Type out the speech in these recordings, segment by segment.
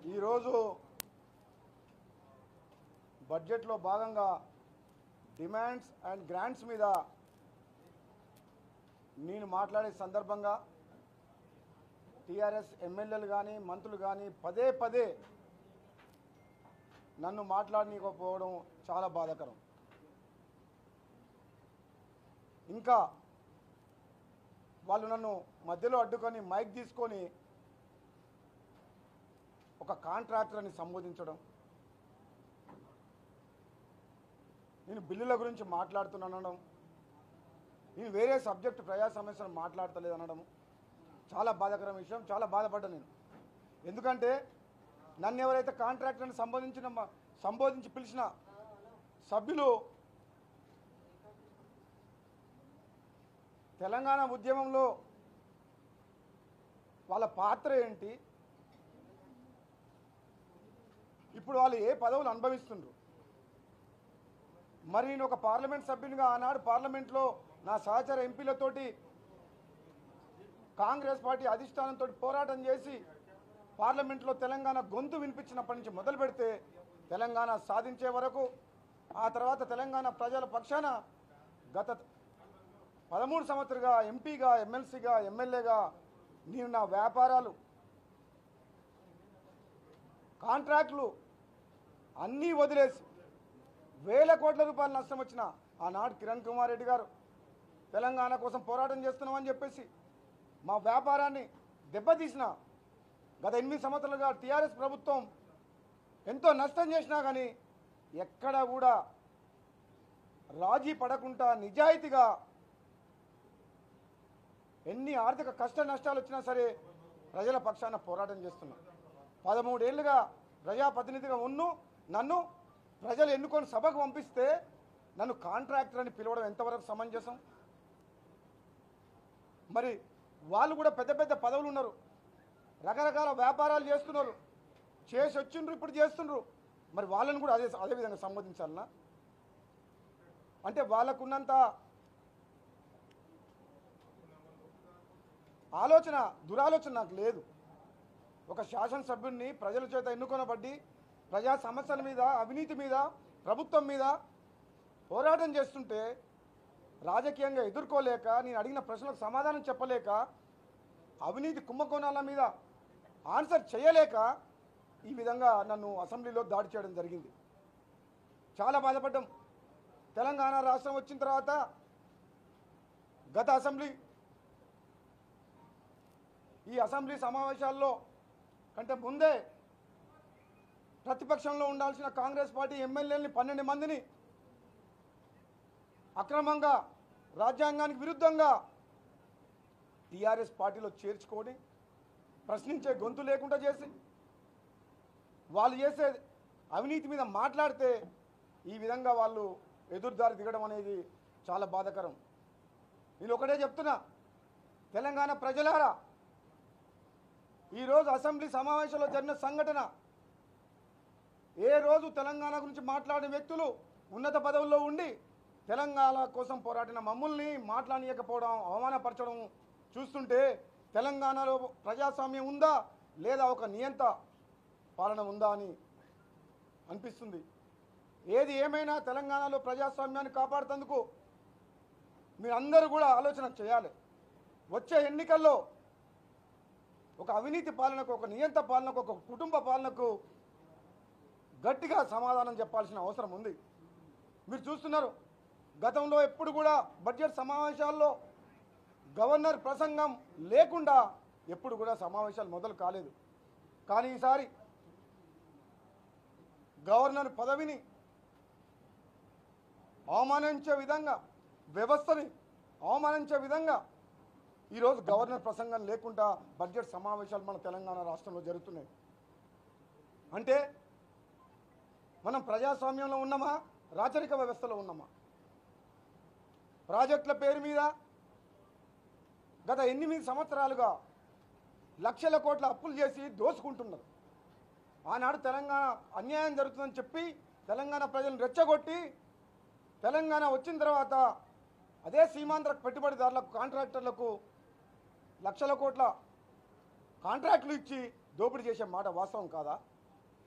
ఈరోజు బడ్జెట్లో భాగంగా డిమాండ్స్ అండ్ గ్రాంట్స్ మీద నేను మాట్లాడే సందర్భంగా టీఆర్ఎస్ ఎమ్మెల్యేలు కానీ మంత్రులు కానీ పదే పదే నన్ను మాట్లాడనీయకపోవడం చాలా బాధాకరం ఇంకా వాళ్ళు నన్ను మధ్యలో అడ్డుకొని మైక్ తీసుకొని ఒక కాంట్రాక్టర్ని సంబోధించడం నేను బిల్లుల గురించి మాట్లాడుతున్నానడం నేను వేరే సబ్జెక్టు ప్రజా సమస్యలు మాట్లాడతలేదు అనడం చాలా బాధాకరమైన విషయం చాలా బాధపడ్డా నేను ఎందుకంటే నన్ను ఎవరైతే కాంట్రాక్టర్ని సంబోధించిన మ- సంబోధించి పిలిచిన సభ్యులు తెలంగాణ ఉద్యమంలో వాళ్ళ పాత్ర ఏంటి ఇప్పుడు వాళ్ళు ఏ పదవులు అనుభవిస్తుండ్రు మరి నేను ఒక పార్లమెంట్ సభ్యునిగా ఆనాడు పార్లమెంట్లో నా సహచర ఎంపీలతోటి కాంగ్రెస్ పార్టీ అధిష్టానంతో పోరాటం చేసి పార్లమెంట్లో తెలంగాణ గొంతు వినిపించినప్పటి నుంచి మొదలు పెడితే తెలంగాణ సాధించే వరకు ఆ తర్వాత తెలంగాణ ప్రజల పక్షాన గత పదమూడు సంవత్సరాలుగా ఎంపీగా ఎమ్మెల్సీగా ఎమ్మెల్యేగా నేను నా వ్యాపారాలు కాంట్రాక్టులు అన్నీ వదిలేసి వేల కోట్ల రూపాయల నష్టం వచ్చిన ఆనాడు కిరణ్ కుమార్ రెడ్డి గారు తెలంగాణ కోసం పోరాటం చేస్తున్నామని చెప్పేసి మా వ్యాపారాన్ని దెబ్బతీసిన గత ఎనిమిది సంవత్సరాలుగా టీఆర్ఎస్ ప్రభుత్వం ఎంతో నష్టం చేసినా కానీ ఎక్కడ కూడా రాజీ పడకుండా నిజాయితీగా ఎన్ని ఆర్థిక కష్ట నష్టాలు వచ్చినా సరే ప్రజల పక్షాన పోరాటం చేస్తున్నాం పదమూడేళ్లుగా ప్రజాప్రతినిధిగా ఉన్ను నన్ను ప్రజలు ఎన్నుకొని సభకు పంపిస్తే నన్ను కాంట్రాక్టర్ అని పిలవడం ఎంతవరకు సమంజసం మరి వాళ్ళు కూడా పెద్ద పెద్ద పదవులు ఉన్నారు రకరకాల వ్యాపారాలు చేస్తున్నారు చేసి వచ్చిండ్రు ఇప్పుడు చేస్తుండ్రు మరి వాళ్ళని కూడా అదే అదే విధంగా సంబోధించాలనా అంటే వాళ్ళకున్నంత ఆలోచన దురాలోచన నాకు లేదు ఒక శాసనసభ్యుడిని ప్రజల చేత ఎన్నుకొనబడ్డి ప్రజా సమస్యల మీద అవినీతి మీద ప్రభుత్వం మీద పోరాటం చేస్తుంటే రాజకీయంగా ఎదుర్కోలేక నేను అడిగిన ప్రశ్నలకు సమాధానం చెప్పలేక అవినీతి కుంభకోణాల మీద ఆన్సర్ చేయలేక ఈ విధంగా నన్ను అసెంబ్లీలో దాడి చేయడం జరిగింది చాలా బాధపడ్డాం తెలంగాణ రాష్ట్రం వచ్చిన తర్వాత గత అసెంబ్లీ ఈ అసెంబ్లీ సమావేశాల్లో కంటే ముందే ప్రతిపక్షంలో ఉండాల్సిన కాంగ్రెస్ పార్టీ ఎమ్మెల్యేలని పన్నెండు మందిని అక్రమంగా రాజ్యాంగానికి విరుద్ధంగా టీఆర్ఎస్ పార్టీలో చేర్చుకొని ప్రశ్నించే గొంతు లేకుండా చేసి వాళ్ళు చేసే అవినీతి మీద మాట్లాడితే ఈ విధంగా వాళ్ళు ఎదురుదారి దిగడం అనేది చాలా బాధాకరం నేను ఒకటే చెప్తున్నా తెలంగాణ ప్రజలారా ఈరోజు అసెంబ్లీ సమావేశంలో జరిగిన సంఘటన ఏ రోజు తెలంగాణ గురించి మాట్లాడిన వ్యక్తులు ఉన్నత పదవుల్లో ఉండి తెలంగాణ కోసం పోరాడిన మమ్మల్ని మాట్లాడనీయకపోవడం అవమానపరచడం చూస్తుంటే తెలంగాణలో ప్రజాస్వామ్యం ఉందా లేదా ఒక నియంత పాలన ఉందా అని అనిపిస్తుంది ఏది ఏమైనా తెలంగాణలో ప్రజాస్వామ్యాన్ని కాపాడుతందుకు మీరందరూ కూడా ఆలోచన చేయాలి వచ్చే ఎన్నికల్లో ఒక అవినీతి పాలనకు ఒక నియంత పాలనకు ఒక కుటుంబ పాలనకు గట్టిగా సమాధానం చెప్పాల్సిన అవసరం ఉంది మీరు చూస్తున్నారు గతంలో ఎప్పుడు కూడా బడ్జెట్ సమావేశాల్లో గవర్నర్ ప్రసంగం లేకుండా ఎప్పుడు కూడా సమావేశాలు మొదలు కాలేదు కానీ ఈసారి గవర్నర్ పదవిని అవమానించే విధంగా వ్యవస్థని అవమానించే విధంగా ఈరోజు గవర్నర్ ప్రసంగం లేకుండా బడ్జెట్ సమావేశాలు మన తెలంగాణ రాష్ట్రంలో జరుగుతున్నాయి అంటే మనం ప్రజాస్వామ్యంలో ఉన్నామా రాచరిక వ్యవస్థలో ఉన్నామా ప్రాజెక్టుల పేరు మీద గత ఎనిమిది సంవత్సరాలుగా లక్షల కోట్ల అప్పులు చేసి దోసుకుంటున్నారు ఆనాడు తెలంగాణ అన్యాయం జరుగుతుందని చెప్పి తెలంగాణ ప్రజలను రెచ్చగొట్టి తెలంగాణ వచ్చిన తర్వాత అదే సీమాంధ్ర పెట్టుబడిదారులకు కాంట్రాక్టర్లకు లక్షల కోట్ల కాంట్రాక్టులు ఇచ్చి దోపిడీ చేసే మాట వాస్తవం కాదా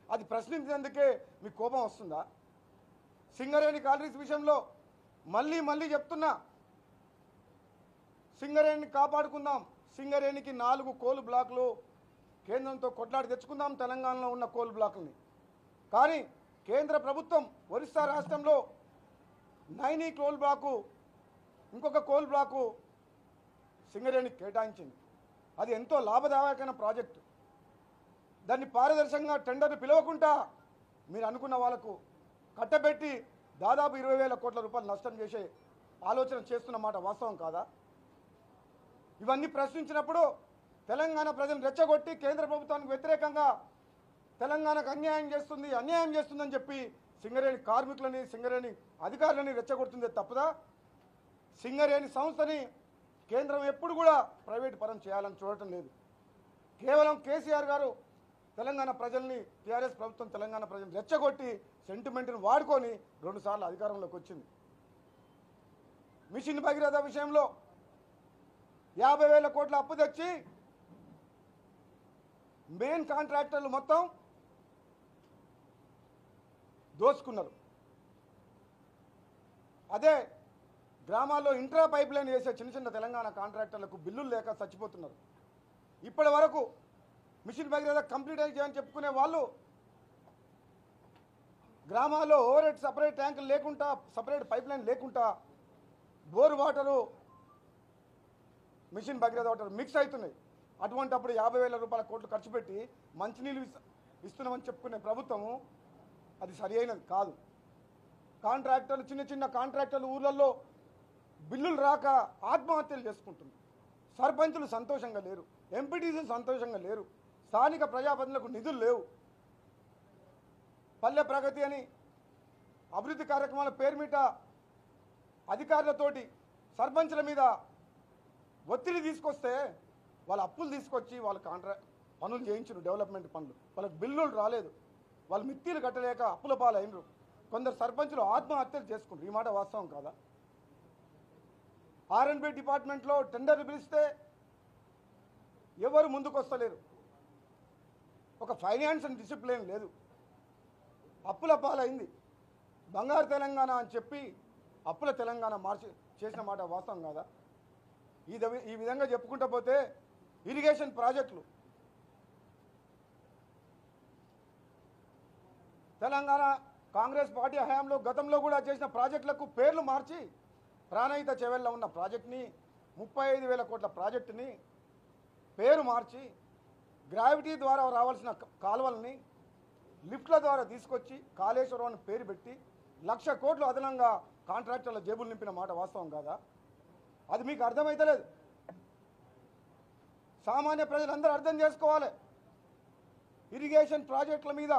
అది ప్రశ్నించేందుకే మీకు కోపం వస్తుందా సింగరేణి కాలరీస్ విషయంలో మళ్ళీ మళ్ళీ చెప్తున్నా సింగరేణిని కాపాడుకుందాం సింగరేణికి నాలుగు కోల్ బ్లాకులు కేంద్రంతో కొట్లాడి తెచ్చుకుందాం తెలంగాణలో ఉన్న కోల్ బ్లాకుల్ని కానీ కేంద్ర ప్రభుత్వం ఒరిస్సా రాష్ట్రంలో నైనీ కోల్ బ్లాకు ఇంకొక కోల్ బ్లాకు సింగరేణికి కేటాయించింది అది ఎంతో లాభదాయకమైన ప్రాజెక్టు దాన్ని పారదర్శకంగా టెండర్ని పిలవకుండా మీరు అనుకున్న వాళ్ళకు కట్టబెట్టి దాదాపు ఇరవై వేల కోట్ల రూపాయలు నష్టం చేసే ఆలోచన చేస్తున్న మాట వాస్తవం కాదా ఇవన్నీ ప్రశ్నించినప్పుడు తెలంగాణ ప్రజలు రెచ్చగొట్టి కేంద్ర ప్రభుత్వానికి వ్యతిరేకంగా తెలంగాణకు అన్యాయం చేస్తుంది అన్యాయం చేస్తుందని చెప్పి సింగరేణి కార్మికులని సింగరేణి అధికారులని రెచ్చగొడుతుంది తప్పదా సింగరేణి సంస్థని కేంద్రం ఎప్పుడు కూడా ప్రైవేట్ పరం చేయాలని చూడటం లేదు కేవలం కేసీఆర్ గారు తెలంగాణ ప్రజల్ని టీఆర్ఎస్ ప్రభుత్వం తెలంగాణ ప్రజల్ని రెచ్చగొట్టి సెంటిమెంట్ని వాడుకొని రెండుసార్లు అధికారంలోకి వచ్చింది మిషన్ భగీరథ విషయంలో యాభై వేల కోట్ల అప్పు తెచ్చి మెయిన్ కాంట్రాక్టర్లు మొత్తం దోచుకున్నారు అదే గ్రామాల్లో ఇంట్రా పైప్ లైన్ వేసే చిన్న చిన్న తెలంగాణ కాంట్రాక్టర్లకు బిల్లులు లేక చచ్చిపోతున్నారు ఇప్పటి వరకు మిషన్ భగీరథ కంప్లీట్ అయి చేయని చెప్పుకునే వాళ్ళు గ్రామాల్లో ఓవర్ హెడ్ సపరేట్ ట్యాంకులు లేకుండా సపరేట్ పైప్ లైన్ లేకుండా bore water Mission Bhagiratha water mix అవుతున్నాయి అటువంటప్పుడు యాభై వేల రూపాయల కోట్లు ఖర్చు పెట్టి మంచినీళ్ళు ఇస్- ఇస్తున్నామని చెప్పుకునే ప్రభుత్వము అది సరి అయినది కాదు కాంట్రాక్టర్లు చిన్న చిన్న కాంట్రాక్టర్లు ఊర్లలో బిల్లులు రాక ఆత్మహత్యలు చేసుకుంటున్నారు సర్పంచులు సంతోషంగా లేరు ఎంపీటీసీలు సంతోషంగా లేరు స్థానిక ప్రజాప్రతినిధులకు నిధులు లేవు పల్లె ప్రగతి అని అభివృద్ధి కార్యక్రమాల పేరు మీద అధికారులతోటి సర్పంచుల మీద ఒత్తిడి తీసుకొస్తే వాళ్ళ అప్పులు తీసుకొచ్చి వాళ్ళ కాంట్రా పనులు చేయించారు డెవలప్మెంట్ పనులు వాళ్ళకి బిల్లులు రాలేదు వాళ్ళు మిత్తిలు కట్టలేక అప్పుల పాలైనరు కొందరు సర్పంచులు ఆత్మహత్యలు చేసుకుంటారు ఈ మాట వాస్తవం కాదా ఆర్ఎన్బి డిపార్ట్మెంట్లో టెండర్లు పిలిస్తే ఎవరు ముందుకు వస్తలేరు ఒక ఫైనాన్స్ అండ్ డిసిప్లిన్ లేదు అప్పుల పాలైంది బంగారు తెలంగాణ అని చెప్పి అప్పుల తెలంగాణ మార్చి చేసిన మాట వాస్తవం కాదా ఈ దవి- ఈ విధంగా చెప్పుకుంటూ పోతే ఇరిగేషన్ ప్రాజెక్టులు తెలంగాణ కాంగ్రెస్ పార్టీ హయాంలో గతంలో కూడా చేసిన ప్రాజెక్టులకు పేర్లు మార్చి ప్రాణహిత చెవెల్లో ఉన్న ప్రాజెక్ట్ని ముప్పై ఐదు వేల కోట్ల ప్రాజెక్టుని పేరు మార్చి గ్రావిటీ ద్వారా రావాల్సిన క- కాలువల్ని లిఫ్ట్ల ద్వారా తీసుకొచ్చి కాళేశ్వరం అని పేరు పెట్టి లక్ష కోట్లు అదనంగా కాంట్రాక్టర్ల జేబులు నింపిన మాట వాస్తవం కాదా అది మీకు అర్థమైతలేదు సామాన్య ప్రజలందరూ అర్థం చేసుకోవాలి ఇరిగేషన్ ప్రాజెక్టుల మీద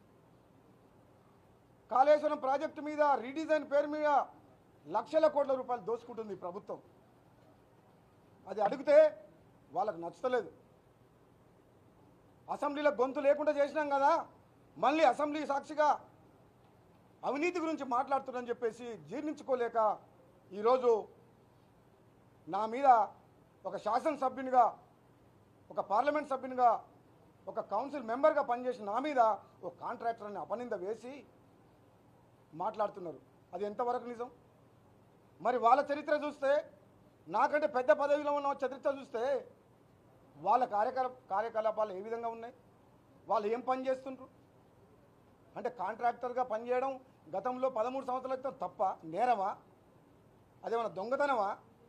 కాళేశ్వరం ప్రాజెక్టు మీద రీడిజైన్ పేరు మీద లక్షల కోట్ల రూపాయలు దోచుకుంటుంది ఈ ప్రభుత్వం అది అడిగితే వాళ్ళకు నచ్చలేదు అసెంబ్లీలో గొంతు లేకుండా చేసినాం కదా మళ్ళీ అసెంబ్లీ సాక్షిగా అవినీతి గురించి మాట్లాడుతున్నారని చెప్పేసి జీర్ణించుకోలేక ఈరోజు నా మీద ఒక శాసనసభ్యునిగా ఒక పార్లమెంట్ సభ్యునిగా ఒక కౌన్సిల్ మెంబర్గా పనిచేసిన నా మీద ఒక కాంట్రాక్టర్ని అపనింద వేసి మాట్లాడుతున్నారు అది ఎంతవరకు నిజం మరి వాళ్ళ చరిత్ర చూస్తే నాకంటే పెద్ద పదవిలో ఉన్న చరిత్ర చూస్తే వాళ్ళ కార్యకలా కార్యకలాపాలు ఏ విధంగా ఉన్నాయి వాళ్ళు ఏం పని చేస్తుండ్రు అంటే కాంట్రాక్టర్గా పనిచేయడం గతంలో పదమూడు సంవత్సరాల క్రితం తప్ప నేరమా అదేమన్నా దొంగతనమా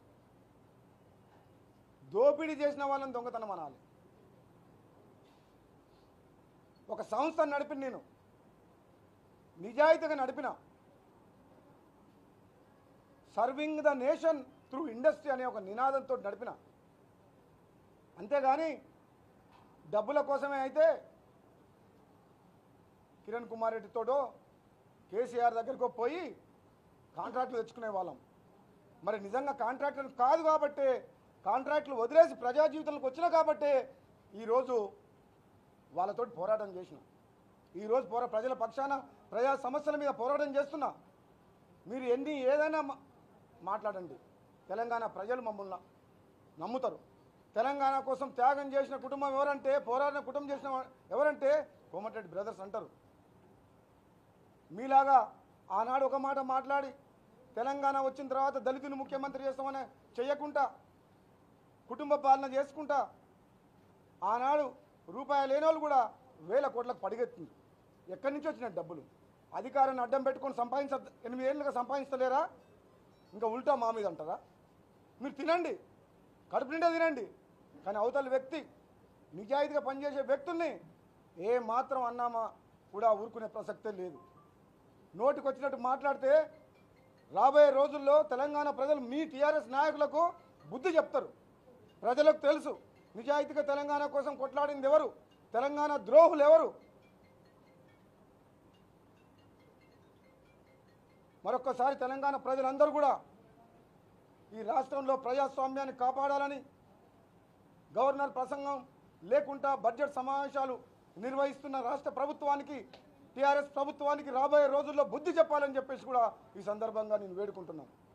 దోపిడీ చేసిన వాళ్ళని దొంగతనం అనాలి ఒక సంస్థ నడిపిన నేను నిజాయితీగా నడిపిన serving the nation through industry అనే ఒక నినాదంతో నడిపిన అంతేగాని డబ్బుల కోసమే అయితే కిరణ్ కుమార్ రెడ్డితోటో కేసీఆర్ దగ్గరకు పోయి కాంట్రాక్టులు తెచ్చుకునే వాళ్ళం మరి నిజంగా కాంట్రాక్టర్ కాదు కాబట్టి కాంట్రాక్టులు వదిలేసి ప్రజా జీవితంలోకి వచ్చినా కాబట్టి ఈరోజు వాళ్ళతోటి పోరాటం చేసిన ఈరోజు పోరా ప్రజల పక్షాన ప్రజా సమస్యల మీద పోరాటం చేస్తున్నా మీరు ఎన్ని ఏదైనా మా- మాట్లాడండి తెలంగాణ ప్రజలు మమ్మల్ని నమ్ముతారు తెలంగాణ కోసం త్యాగం చేసిన కుటుంబం ఎవరంటే పోరాడిన కుటుంబం చేసిన వా- ఎవరంటే కోమటిరెడ్డి బ్రదర్స్ అంటారు మీలాగా ఆనాడు ఒక మాట మాట్లాడి తెలంగాణ వచ్చిన తర్వాత దళితుని ముఖ్యమంత్రి చేస్తామని చెయ్యకుండా కుటుంబ పాలన చేసుకుంటా ఆనాడు రూపాయలు లేని వాళ్ళు కూడా వేల కోట్లకు పడిగెత్తుంది ఎక్కడి నుంచి వచ్చిన డబ్బులు అధికారాన్ని అడ్డం పెట్టుకొని సంపాదించ ఎనిమిది ఏళ్ళుగా సంపాదించలేరా ఇంకా ఉల్టా మా మీద అంటారా మీరు తినండి కడుపు నిండా తినండి కానీ అవతల వ్యక్తి నిజాయితీగా పనిచేసే వ్యక్తుల్ని ఏ మాత్రం అన్నామా కూడా ఊరుకునే ప్రసక్తే లేదు నోటికి వచ్చినట్టు మాట్లాడితే రాబోయే రోజుల్లో తెలంగాణ ప్రజలు మీ టీఆర్ఎస్ నాయకులకు బుద్ధి చెప్తారు ప్రజలకు తెలుసు నిజాయితీగా తెలంగాణ కోసం కొట్లాడింది ఎవరు తెలంగాణ ద్రోహులు ఎవరు మరొక్కసారి తెలంగాణ ప్రజలందరూ కూడా ఈ రాష్ట్రంలో ప్రజాస్వామ్యాన్ని కాపాడాలని గవర్నర్ ప్రసంగం లేకుండా బడ్జెట్ సమావేశాలు నిర్వహిస్తున్న రాష్ట్ర ప్రభుత్వానికి టీఆర్ఎస్ ప్రభుత్వానికి రాబోయే రోజుల్లో బుద్ధి చెప్పాలని చెప్పేసి కూడా ఈ సందర్భంగా నేను వేడుకుంటున్నాను